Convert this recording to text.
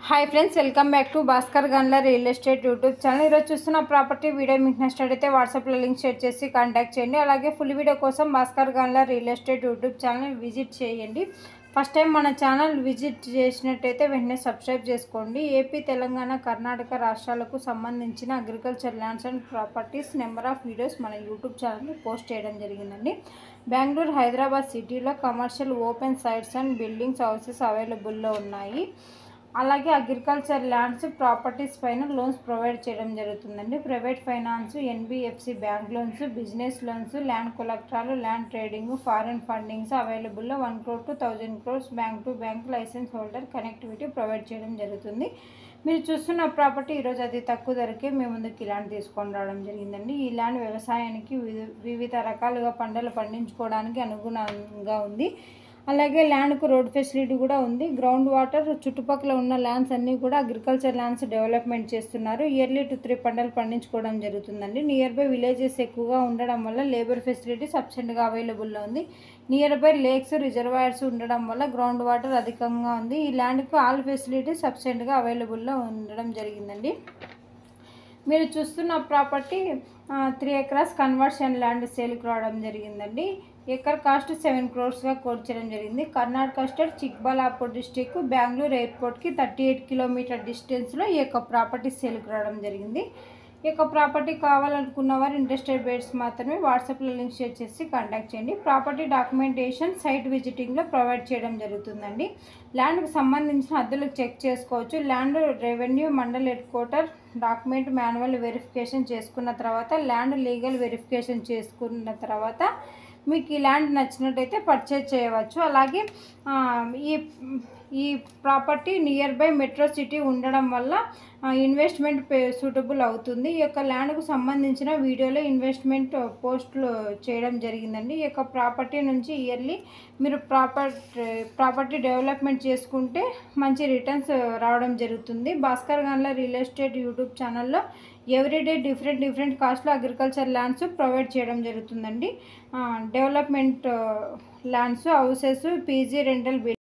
hi friends welcome back to Bhaskar Ganla real estate YouTube channel ఈరోజు చూస్తున్న property video మీకు నచ్చినట్టయితే వాట్సాప్లో లింక్ షేర్ చేసి కాంటాక్ట్ చేయండి అలాగే ఫుల్ వీడియో కోసం Bhaskar Ganla real estate YouTube channel visit చేయండి ఫస్ట్ టైం మన ఛానల్ విజిట్ చేసినట్టయితే వెంటనే సబ్స్క్రైబ్ చేసుకోండి ఏపీ తెలంగాణ కర్ణాటక రాష్ట్రాలకు సంబంధించిన agriculture lands and properties number of videos మన యూట్యూబ్ ఛానల్లో పోస్ట్ చేయడం జరిగిందండి బెంగళూరు హైదరాబాద్ సిటీలో commercial open sites and buildings houses అవైలబుల్లో ఉన్నాయి అలాగే అగ్రికల్చర్ ల్యాండ్స్ ప్రాపర్టీస్ పైన లోన్స్ ప్రొవైడ్ చేయడం జరుగుతుందండి private finance NBFC bank loans business loans land కొలెక్టరాలు ల్యాండ్ ట్రేడింగ్ ఫారిన్ ఫండింగ్స్ అవైలబుల్లో one crore two thousand crores bank to bank license holder connectivity provide చేయడం జరుగుతుంది మీరు చూస్తున్న ప్రాపర్టీ ఈరోజు అతి తక్కువ ధరకే మేము ముందుకు ఈ ల్యాండ్ తీసుకొని రావడం జరిగిందండి ఈ ల్యాండ్ వ్యవసాయానికి వివి- వివిధ రకాలుగా పంటలు పండించుకోవడానికి అనుగుణంగా ఉంది అలాగే ల్యాండ్కు రోడ్ ఫెసిలిటీ కూడా ఉంది గ్రౌండ్ వాటర్ చుట్టుపక్కల ఉన్న ల్యాండ్స్ అన్నీ కూడా అగ్రికల్చర్ ల్యాండ్స్ డెవలప్మెంట్ చేస్తున్నారు ఇయర్లీ టు త్రీ పంటలు పండించుకోవడం జరుగుతుందండి నియర్ బై విలేజెస్ ఎక్కువగా ఉండడం వల్ల లేబర్ ఫెసిలిటీ సఫిషియెంట్గా అవైలబుల్లో ఉంది నియర్ బై లేక్స్ రిజర్వాయర్స్ ఉండడం వల్ల గ్రౌండ్ వాటర్ అధికంగా ఉంది ఈ ల్యాండ్కు ఆల్ ఫెసిలిటీ సఫిషియెంట్గా అవైలబుల్లో ఉండడం జరిగిందండి మీరు చూస్తున్న property three acres conversion land సేల్కి రావడం జరిగిందండి ఎకర్ కాస్ట్ సెవెన్ క్రోర్స్గా కోర్చడం జరిగింది కర్ణాటక స్టేట్ చిక్బలాపూర్ డిస్టిక్ బెంగళూరు ఎయిర్పోర్ట్కి థర్టీ ఎయిట్ కిలోమీటర్ డిస్టెన్స్లో ఈ యొక్క ప్రాపర్టీ సేల్కి రావడం జరిగింది ఈ యొక్క ప్రాపర్టీ కావాలనుకున్న వారు ఇంట్రెస్టెడ్ బేట్స్ మాత్రమే వాట్సాప్లో లింక్ షేర్ చేసి కాంటాక్ట్ చేయండి ప్రాపర్టీ డాక్యుమెంటేషన్ సైట్ విజిటింగ్లో ప్రొవైడ్ చేయడం జరుగుతుందండి ల్యాండ్కి సంబంధించిన హద్దులకు చెక్ చేసుకోవచ్చు land revenue mandal head quarter document manual verification చేసుకున్న తర్వాత ల్యాండ్ లీగల్ వెరిఫికేషన్ చేసుకున్న తర్వాత మీకు ఈ ల్యాండ్ నచ్చినట్టయితే పర్చేజ్ చేయవచ్చు అలాగే ఆ, ఈ ఈ property near by metro city ఉండడం వల్ల ఇన్వెస్ట్మెంట్ సూటబుల్ అవుతుంది ఈ యొక్క ల్యాండ్కు సంబంధించిన వీడియోలో ఇన్వెస్ట్మెంట్ పోస్టులు చేయడం జరిగిందండి ఈ యొక్క ప్రాపర్టీ నుంచి ఇయర్లీ మీరు ప్రాపర్ ప్రాపర్టీ డెవలప్మెంట్ చేసుకుంటే మంచి రిటర్న్స్ రావడం జరుగుతుంది Bhaskar Ganla real estate YouTube ఛానల్లో ఎవ్రీడే డిఫరెంట్ డిఫరెంట్ కాస్ట్లో అగ్రికల్చర్ ల్యాండ్స్ ప్రొవైడ్ చేయడం జరుగుతుందండి development lands houses PG rental